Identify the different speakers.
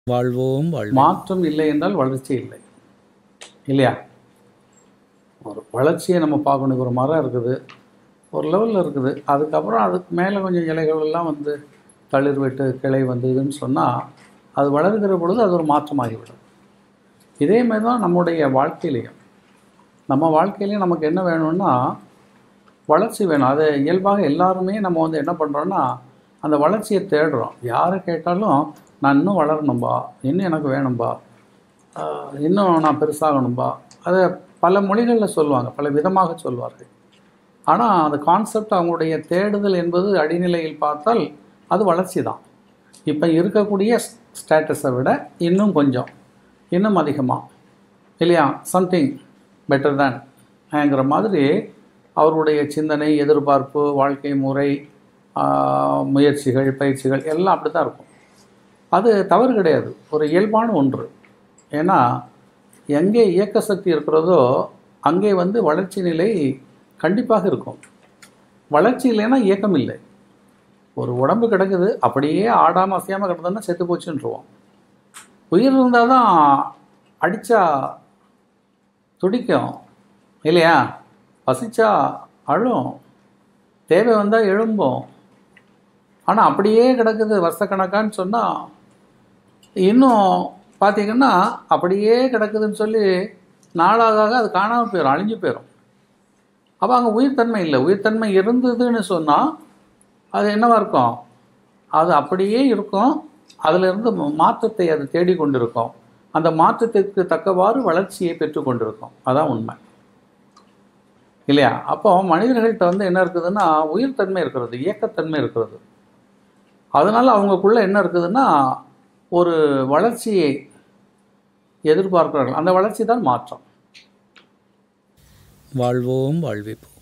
Speaker 1: வாழ்வோம் வாழ்வோம்
Speaker 2: மாற்றம் இல்லை என்றால் வளர்ச்சி இல்லை இல்லையா ஒரு வளர்ச்சியை நம்ம பார்க்கணும் ஒரு மரம் இருக்குது ஒரு லெவலில் இருக்குது அதுக்கப்புறம் அதுக்கு மேலே கொஞ்சம் இலைகள் எல்லாம் வந்து தளிர் விட்டு கிளை வந்ததுன்னு சொன்னால் அது வளர்கிற பொழுது அது ஒரு மாற்றமாகிவிடும் இதே மாதிரி தான் நம்முடைய வாழ்க்கையிலையும் நம்ம வாழ்க்கையிலையும் நமக்கு என்ன வேணும்னா வளர்ச்சி வேணும் அது இயல்பாக எல்லாருமே நம்ம வந்து என்ன பண்ணுறோன்னா அந்த வளர்ச்சியை தேடுறோம் யாரை கேட்டாலும் நான் இன்னும் வளரணும்பா இன்னும் எனக்கு வேணும்பா ஆஹ் இன்னும் நான் பெருசாகணும்பா அதை பல மொழிகளில் சொல்லுவாங்க பல விதமாக சொல்வார்கள் ஆனால் அந்த கான்செப்ட் அவங்களுடைய தேடுதல் என்பது அடிநிலையில் பார்த்தால் அது வளர்ச்சி தான் இப்போ இருக்கக்கூடிய ஸ்டேட்டஸை விட இன்னும் கொஞ்சம் இன்னும் அதிகமாக இல்லையா சம்திங் பெட்டர் தேன்ங்கிற மாதிரி அவருடைய சிந்தனை எதிர்பார்ப்பு வாழ்க்கை முறை ஆஹ், முயற்சிகள் பயிற்சிகள் எல்லாம் அப்படி தான் இருக்கும் அது தவறு கிடையாது ஒரு இயல்பான ஒன்று ஏன்னா எங்கே இயக்க சக்தி இருக்கிறதோ அங்கே வந்து வளர்ச்சி நிலை கண்டிப்பாக இருக்கும் வளர்ச்சி இல்லைன்னா இயக்கம் இல்லை ஒரு உடம்பு கிடக்குது அப்படியே ஆடாமல் அசையாமல் கிடந்ததுன்னா செத்து போச்சுன்றுவோம் உயிர் இருந்தால் தான் அடித்தா துடிக்கும் இல்லையா பசிச்சா அழும் தேவை வந்தால் எழும்பும் ஆனால் அப்படியே கிடக்குது வருஷக்கணக்கான்னு சொன்னால் இன்னும் பார்த்தீங்கன்னா அப்படியே கிடக்குதுன்னு சொல்லி நாளாக ஆக அது காணாமல் போயிடும் அழிஞ்சு போயிடும் அப்போ அங்கே உயிர்த்தன்மை இல்லை உயிர்த்தன்மை இருந்ததுன்னு சொன்னால் அது என்னவா இருக்கும் அது அப்படியே இருக்கும் அதிலிருந்து ம- மாற்றத்தை அது தேடிக்கொண்டிருக்கும் அந்த மாற்றத்திற்கு தக்கவாறு வளர்ச்சியை பெற்றுக்கொண்டிருக்கும் அதான் உண்மை இல்லையா அப்போ மனிதர்கள்ட்ட வந்து என்ன இருக்குதுன்னா உயிர்த்தன்மை இருக்கிறது இயக்கத்தன்மை இருக்கிறது அதனால அவங்களுக்குள்ள என்ன இருக்குதுன்னா ஒரு வளர்ச்சியை எதிர்பார்க்கிறார்கள் அந்த வளர்ச்சி தான் மாற்றம்
Speaker 1: வாழ்வோம் வாழ்விப்போம்